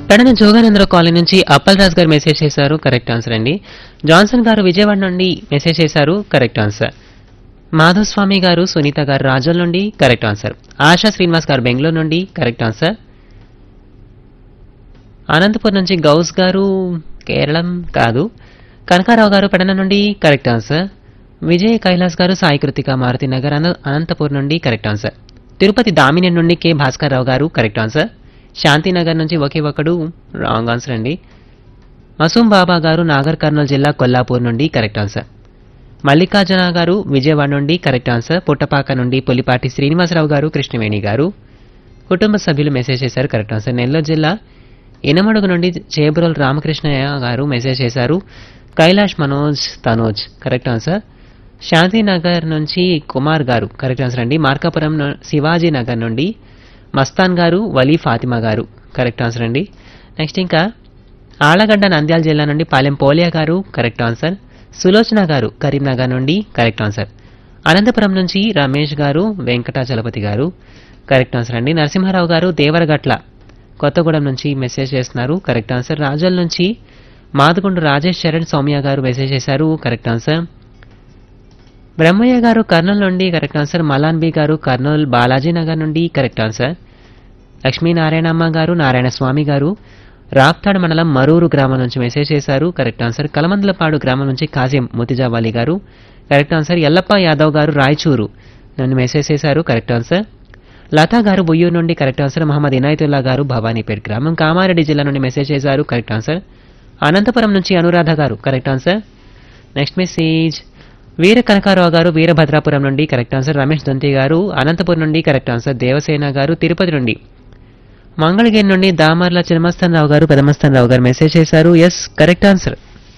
Pedana Jogananda Rao colony నుంచి అప్పల్ రాజ్ గారు message చేశారు కరెక్ట్ ఆన్సర్ అండి జాన్సన్ గారు విజయవాడ నుండి మెసేజ్ చేశారు కరెక్ట్ ఆన్సర్ మాధవస్వామి గారు సునీత గారు రాజోల్ నుండి కరెక్ట్ ఆన్సర్ ఆశా శ్రీనివాస్ గారు బెంగళూరు నుండి కరెక్ట్ ఆన్సర్ అనంతపురం నుంచి గౌస్ గారు కేరళం కాదు కనకారావు గారు పెడన నుండి కరెక్ట్ ఆన్సర్ విజయ్ కైలాస్ గారు సాయి కృతిక మారుతి నగర్ అన అనంతపూర్ నుండి కరెక్ట్ ఆన్సర్ తిరుపతి దామిని నుండి కె భాస్కర్ రావు గారు కరెక్ట్ ఆన్సర్ శాంతినగర్ నుంచి ఒకే ఒకడు రాంగ్ ఆన్సర్ అండి మసూం బాబా గారు నాగర్ కర్నూలు జిల్లా కొల్లాపూర్ నుండి కరెక్ట్ ఆన్సర్ మల్లికార్జున గారు విజయవాడ నుండి కరెక్ట్ ఆన్సర్ పుట్టపాక నుండి పులిపాటి శ్రీనివాసరావు గారు కృష్ణవేణి గారు కుటుంబ సభ్యులు మెసేజ్ చేశారు కరెక్ట్ ఆన్సర్ నెల్లూరు జిల్లా ఇనమడుగు నుండి చేబురల్ రామకృష్ణయ్య గారు మెసేజ్ చేశారు కైలాష్ మనోజ్ తనోజ్ కరెక్ట్ ఆన్సర్ శాంతినగర్ నుంచి కుమార్ గారు కరెక్ట్ ఆన్సర్ అండి మార్కాపురం ను- శివాజీ నగర్ నుండి మస్తాన్ గారు వలీ ఫాతిమా గారు కరెక్ట్ ఆన్సర్ అండి నెక్స్ట్ ఇంకా ఆళ్లగడ్డ నంద్యాల జిల్లా నుండి పాలెం పోలియా గారు కరెక్ట్ ఆన్సర్ సులోచన గారు కరీంనగర్ నుండి కరెక్ట్ ఆన్సర్ అనంతపురం నుంచి రమేష్ గారు వెంకటాచలపతి గారు కరెక్ట్ ఆన్సర్ అండి నరసింహారావు గారు దేవరగట్ల కొత్తగూడెం నుంచి మెసేజ్ చేస్తున్నారు కరెక్ట్ ఆన్సర్ రాజోల్ నుంచి మాదగుండు రాజేష్ చరణ్ సౌమ్య గారు మెసేజ్ చేశారు కరెక్ట్ ఆన్సర్ బ్రహ్మయ్య గారు కర్నూలు నుండి కరెక్ట్ ఆన్సర్ మలాన్ బి గారు కర్నూలు బాలాజీ నగర్ నుండి కరెక్ట్ ఆన్సర్ లక్ష్మీనారాయణమ్మ గారు నారాయణ స్వామి గారు రాప్తాడ్ మండలం మరూరు గ్రామం నుంచి మెసేజ్ చేశారు కరెక్ట్ ఆన్సర్ కలమందలపాడు గ్రామం నుంచి కాసిం ముతిజావాలి గారు కరెక్ట్ ఆన్సర్ ఎల్లప్ప యాదవ్ గారు రాయచూరు నన్ను మెసేజ్ చేశారు కరెక్ట్ ఆన్సర్ లతా గారు బుయ్యూరు నుండి కరెక్ట్ ఆన్సర్ మహమ్మద్ ఇనాయతుల్లా గారు భవానీపేట్ గ్రామం కామారెడ్డి జిల్లా నుండి మెసేజ్ చేశారు కరెక్ట్ ఆన్సర్ అనంతపురం నుంచి Anuradha garu correct answer next message Veera Kanakarao garu Veerabhadrapuram నుండి కరెక్ట్ ఆన్సర్ రమేష్ దొంతి గారు అనంతపురం నుండి కరెక్ట్ ఆన్సర్ దేవసేన గారు తిరుపతి నుండి మంగళగిరి నుండి దామర్ల చినమస్తన్ రావు గారు పెదమస్తన్ రావు గారు మెసేజ్ చేశారు yes correct answer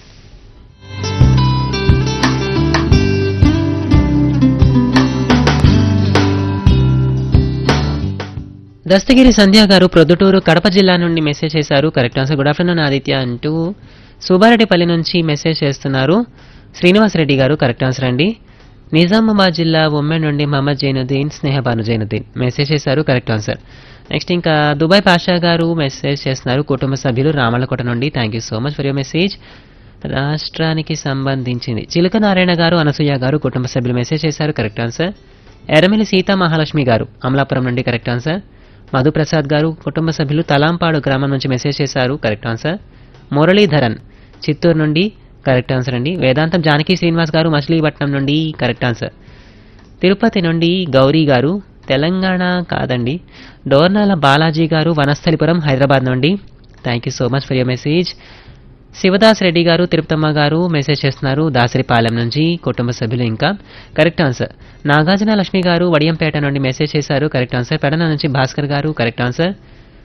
Dastagiri Sandhya garu Proddatur Kadapa జిల్లా నుండి మెసేజ్ చేశారు correct answer good afternoon Aditya అంటూ సుబ్బారెడ్డిపల్లి నుంచి మెసేజ్ చేస్తున్నారు శ్రీనివాసరెడ్డి గారు కరెక్ట్ ఆన్సర్ అండి నిజామాబాద్ జిల్లా ఉమ్మెన్ నుండి మహమ్మద్ జైనుద్దీన్ స్నేహబాను జైనుద్దీన్ మెసేజ్ చేశారు కరెక్ట్ ఆన్సర్ నెక్స్ట్ ఇంకా దుబాయ్ పాషా గారు మెసేజ్ చేస్తున్నారు కుటుంబ సభ్యులు రామలకోట నుండి thank you so much for your message రాష్ట్రానికి సంబంధించింది చిలక నారాయణ గారు అనసూయ గారు కుటుంబ సభ్యులు మెసేజ్ చేశారు కరెక్ట్ ఆన్సర్ ఎర్రమిల్లి సీతా మహాలక్ష్మి గారు అమలాపురం నుండి కరెక్ట్ ఆన్సర్ మధుప్రసాద్ గారు కుటుంబ సభ్యులు తలాంపాడు గ్రామం నుంచి మెసేజ్ చేశారు కరెక్ట్ ఆన్సర్ మురళీధరన్ చిత్తూరు నుండి కరెక్ట్ ఆన్సర్ అండి వేదాంతం జానకి శ్రీనివాస్ గారు మచిలీపట్నం నుండి కరెక్ట్ ఆన్సర్ తిరుపతి నుండి గౌరీ గారు తెలంగాణ కాదండి డోర్నాల బాలాజీ గారు వనస్థలిపురం హైదరాబాద్ నుండి thank you so much for your message Shivadas Reddy garu Tirupatamma గారు మెసేజ్ చేస్తున్నారు దాసరిపాలెం నుంచి కుటుంబ సభ్యులు ఇంకా కరెక్ట్ ఆన్సర్ నాగార్జున లక్ష్మి గారు వడియంపేట నుండి మెసేజ్ చేశారు కరెక్ట్ ఆన్సర్ పెడన నుంచి భాస్కర్ గారు కరెక్ట్ ఆన్సర్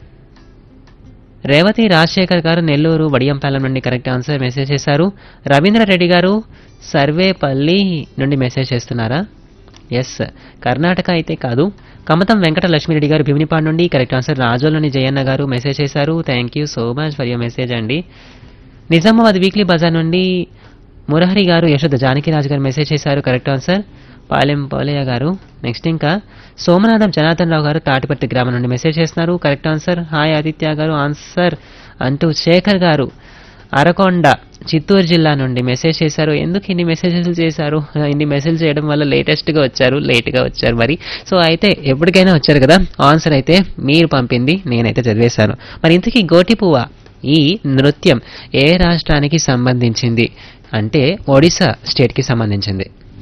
రేవతి రాజశేఖర్ గారు నెల్లూరు వడియంపాలెం నుండి కరెక్ట్ ఆన్సర్ మెసేజ్ చేశారు రవీంద్ర రెడ్డి గారు సర్వేపల్లి నుండి మెసేజ్ చేస్తున్నారా ఎస్ కర్ణాటక అయితే కాదు కమతం వెంకట లక్ష్మీరెడ్డి గారు భీమినిపాడు నుండి correct answer రాజోలోని Jayanna garu message చేశారు thank you so much for your message అండి నిజామాబాద్ వీక్లీ బజార్ నుండి మురహరి గారు యశోద జానకిరాజు గారు మెసేజ్ చేశారు కరెక్ట్ ఆన్సర్ పాలెం పోలయ్య గారు నెక్స్ట్ ఇంకా సోమనాథం జనార్దన్ రావు గారు తాటిపత్తి గ్రామం నుండి మెసేజ్ చేస్తున్నారు కరెక్ట్ ఆన్సర్ హాయ్ ఆదిత్య గారు ఆన్సర్ అంటూ శేఖర్ గారు అరకొండ చిత్తూరు జిల్లా నుండి మెసేజ్ చేశారు ఎందుకు ఇన్ని మెసేజెస్ చేశారు ఇన్ని మెసేజ్ చేయడం వల్ల లేటెస్ట్గా వచ్చారు లేట్గా వచ్చారు మరి సో అయితే ఎప్పటికైనా వచ్చారు కదా ఆన్సర్ అయితే మీరు పంపింది నేనైతే చదివేశాను మరి ఇంతకీ గోటి పువ్వ ఈ నృత్యం ఏ రాష్ట్రానికి సంబంధించింది అంటే ఒడిశా స్టేట్కి సంబంధించింది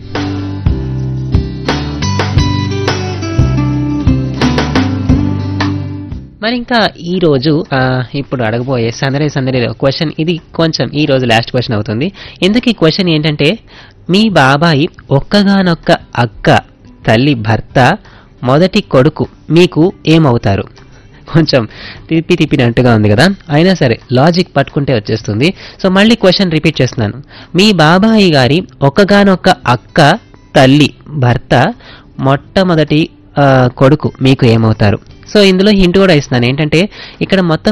మరి ఇంకా ఈ రోజు ఆ, ఇప్పుడు అడగబోయే సందడి సందడిలో క్వశ్చన్ ఇది కొంచెం ఈ రోజు లాస్ట్ క్వశ్చన్ అవుతుంది ఎందుకు ఈ క్వశ్చన్ ఏంటంటే మీ బాబాయి ఒక్కగానొక్క అక్క తల్లి భర్త మొదటి కొడుకు మీకు ఏమవుతారు కొంచెం తిప్పి తిప్పినట్టుగా ఉంది కదా అయినా సరే లాజిక్ పట్టుకుంటే వచ్చేస్తుంది సో మళ్ళీ క్వశ్చన్ రిపీట్ చేస్తున్నాను మీ బాబాయి గారి ఒక్కగానొక్క అక్క తల్లి భర్త మొట్టమొదటి ఆ, కొడుకు మీకు ఏమవుతారు సో ఇందులో హింట్ కూడా ఇస్తున్నాను ఏంటంటే ఇక్కడ మొత్తం